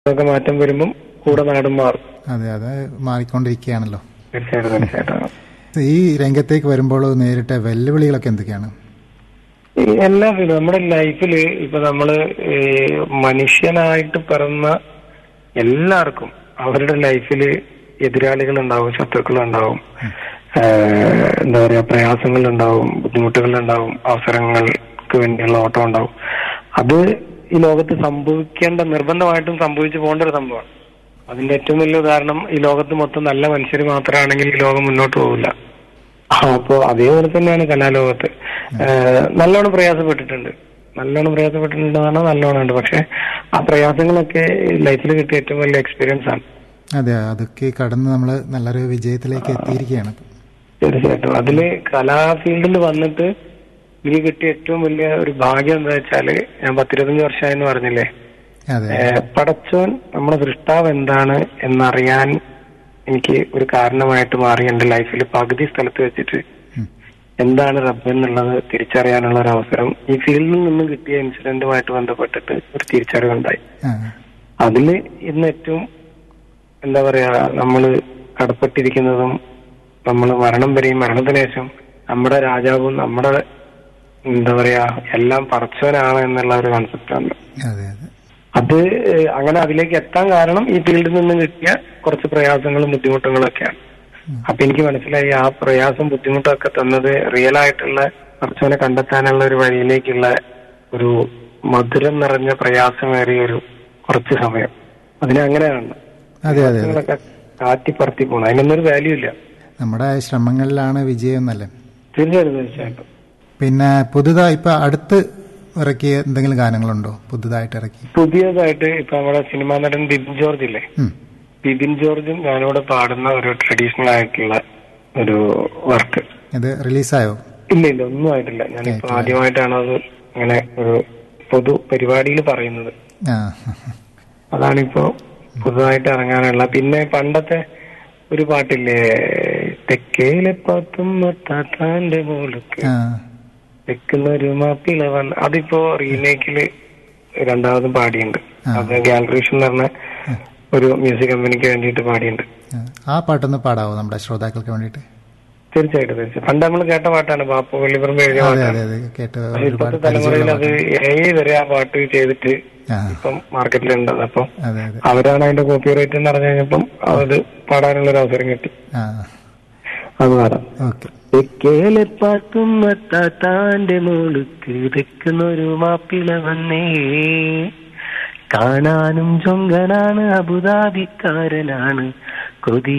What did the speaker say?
ഒക്കെ മാറ്റം വരുമ്പം കൂടെ നാടും മാറും അതെ അത് മാറിക്കൊണ്ടിരിക്കുകയാണല്ലോ തീർച്ചയായിട്ടും തീർച്ചയായിട്ടും ഈ രംഗത്തേക്ക് വരുമ്പോൾ നേരിട്ട വെല്ലുവിളികളൊക്കെ എന്തൊക്കെയാണ് ഈ എല്ലാ ഫീൽഡും നമ്മുടെ ലൈഫിൽ ഇപ്പൊ നമ്മള് ഈ മനുഷ്യനായിട്ട് പിറന്ന എല്ലാവർക്കും അവരുടെ ലൈഫിൽ എതിരാളികൾ ഉണ്ടാവും ശത്രുക്കൾ ഉണ്ടാവും എന്താ പറയാ പ്രയാസങ്ങൾ ഉണ്ടാവും ബുദ്ധിമുട്ടുകൾ ഉണ്ടാവും അവസരങ്ങൾക്ക് വേണ്ടിയുള്ള ഓട്ടം ഉണ്ടാവും അത് ഈ ലോകത്ത് സംഭവിക്കേണ്ട നിർബന്ധമായിട്ടും സംഭവിച്ചു പോകേണ്ട ഒരു സംഭവമാണ് അതിന്റെ ഏറ്റവും വലിയ ഉദാഹരണം ഈ ലോകത്ത് മൊത്തം നല്ല മനുഷ്യർ മാത്രമാണെങ്കിൽ ഈ ലോകം മുന്നോട്ട് പോകില്ല അപ്പോ അതേപോലെ തന്നെയാണ് കലാലോകത്ത് ഏഹ് നല്ലോണം പ്രയാസപ്പെട്ടിട്ടുണ്ട് നല്ലോണം പ്രയാസപ്പെട്ടിട്ടുണ്ടെന്നാണ് നല്ലോണം ഉണ്ട് പക്ഷെ ആ പ്രയാസങ്ങളൊക്കെ ലൈഫിൽ കിട്ടിയ ഏറ്റവും വലിയ എക്സ്പീരിയൻസ് ആണ് അതെ അതൊക്കെ കടന്ന് നമ്മൾ നല്ലൊരു വിജയത്തിലേക്ക് എത്തിയിരിക്കുകയാണ് തീർച്ചയായിട്ടും അതില് കലാ ഫീൽഡിൽ വന്നിട്ട് എനിക്ക് കിട്ടിയ ഏറ്റവും വലിയ ഒരു ഭാഗ്യം എന്താ വെച്ചാല് ഞാൻ പത്തിരുപത്തഞ്ച് വർഷമായെന്ന് പറഞ്ഞില്ലേ അതെ ഏഹ് പടച്ചോൻ നമ്മുടെ സൃഷ്ടാവ് എന്താണ് എന്നറിയാൻ എനിക്ക് ഒരു കാരണമായിട്ട് മാറി എന്റെ ലൈഫിൽ പകുതി സ്ഥലത്ത് വെച്ചിട്ട് ഉം. എന്താണ് റബ്ബ് എന്നുള്ളത് തിരിച്ചറിയാനുള്ള ഒരു അവസരം ഈ ഫീൽഡിൽ നിന്നും കിട്ടിയ ഇൻസിഡന്റുമായിട്ട് ബന്ധപ്പെട്ടിട്ട് ഒരു തിരിച്ചറിവുണ്ടായി ആ, അതില് ഇന്ന് ഏറ്റവും എന്താ പറയാ നമ്മള് കടപ്പെട്ടിരിക്കുന്നതും നമ്മൾ മരണം വരെയും മരണത്തിന് ശേഷം നമ്മുടെ രാജാവും നമ്മുടെ എന്താ പറയാ എല്ലാം പടച്ചവനാണ് എന്നുള്ള ഒരു കൺസെപ്റ്റാണ് അതെ അതെ അത് ഏഹ്, അങ്ങനെ അതിലേക്ക് എത്താൻ കാരണം ഈ ഫീൽഡിൽ നിന്നും കിട്ടിയ കുറച്ച് പ്രയാസങ്ങളും ബുദ്ധിമുട്ടുകളും ഒക്കെയാണ് അപ്പൊ എനിക്ക് മനസ്സിലായി ആ പ്രയാസം ബുദ്ധിമുട്ടൊക്കെ തന്നത് റിയൽ ആയിട്ടുള്ള പടച്ചവനെ കണ്ടെത്താനുള്ള ഒരു വഴിയിലേക്കുള്ള ഒരു മധുരം നിറഞ്ഞ പ്രയാസമേറിയ ഒരു കുറച്ച് സമയം അതിനെ അങ്ങനെയാണ് അതെ അതെ അതെ പ്രയാസങ്ങളൊക്കെ കാറ്റിപ്പറത്തി പോകണം അതിനൊന്നും ഒരു വാല്യൂ ഇല്ല നമ്മുടെ ശ്രമങ്ങളിലാണ് വിജയം എന്നല്ലേ തീർച്ചയായിട്ടും തീർച്ചയായിട്ടും പിന്നെ പുതുതായി ഇപ്പൊ അടുത്ത് ഇറക്കിയ എന്തെങ്കിലും ഗാനങ്ങളുണ്ടോ പുതുതായിട്ട് ഇറക്കി പുതിയതായിട്ട് ഇപ്പൊ നമ്മുടെ സിനിമാ നടൻ ബിബിൻ ജോർജ് ഇല്ലേ ഉം. ബിബിൻ ജോർജും ഞാനോട് പാടുന്ന ഒരു ട്രഡീഷണൽ ആയിട്ടുള്ള ഒരു വർക്ക് ഇത് റിലീസായോ ഇല്ല ഇല്ല ഒന്നും ആയിട്ടില്ല ഞാനിപ്പോ ആദ്യമായിട്ടാണ് അത് ഇങ്ങനെ ഒരു പൊതു പരിപാടിയിൽ പറയുന്നത് ആ അതാണിപ്പോ പുതുതായിട്ട് ഇറങ്ങാനുള്ള പിന്നെ പണ്ടത്തെ ഒരു പാട്ടില്ലേ തെക്കേലെ പാത്തും താത്താന്റെ മോൾക്ക് ആ വെക്കുന്ന ഒരു മാപ്പിള വന്ന് അതിപ്പോ റീമേക്കില് രണ്ടാമതും പാടിയുണ്ട് അത് ഗാലറീഷൻ എന്ന് പറഞ്ഞ ഒരു മ്യൂസിക് കമ്പനിക്ക് വേണ്ടിയിട്ട് പാടിയുണ്ട് ആ. ആ പാട്ടൊന്ന് പാടാവോ നമ്മുടെ ശ്രോതാക്കൾക്ക് വേണ്ടിയിട്ട് തീർച്ചയായിട്ടും തീർച്ചയായും പണ്ട് നമ്മൾ കേട്ട പാട്ടാണ് ബാപ്പു വെള്ളിപ്പറമ്പ് എഴുതിയ അതെ പാട്ടാണ് അതെ അതെ കേട്ട് പക്ഷെ ഒരുപാട് ഇപ്പോഴത്തെ തലമുറയിൽ അത് ഏ വരെ ആ പാട്ട് ചെയ്തിട്ട് ആ ഇപ്പം മാർക്കറ്റിലുണ്ട് അപ്പം അതെ അതെ അവരാണ് അതിന്റെ കോപ്പി റൈറ്റ് എന്ന് പറഞ്ഞു കഴിഞ്ഞപ്പം അത് പാടാനുള്ള ഒരു അവസരം കിട്ടി ആ അത് പാടാം ഓക്കെ തെക്കേലെ പാട്ടും താന്റെ മോളുക്ക് തെക്കുന്നൊരു മാപ്പിള വന്നേ കാണാനും ചൊങ്കനാണ് അബുദാബിക്കാരനാണ് കൊതി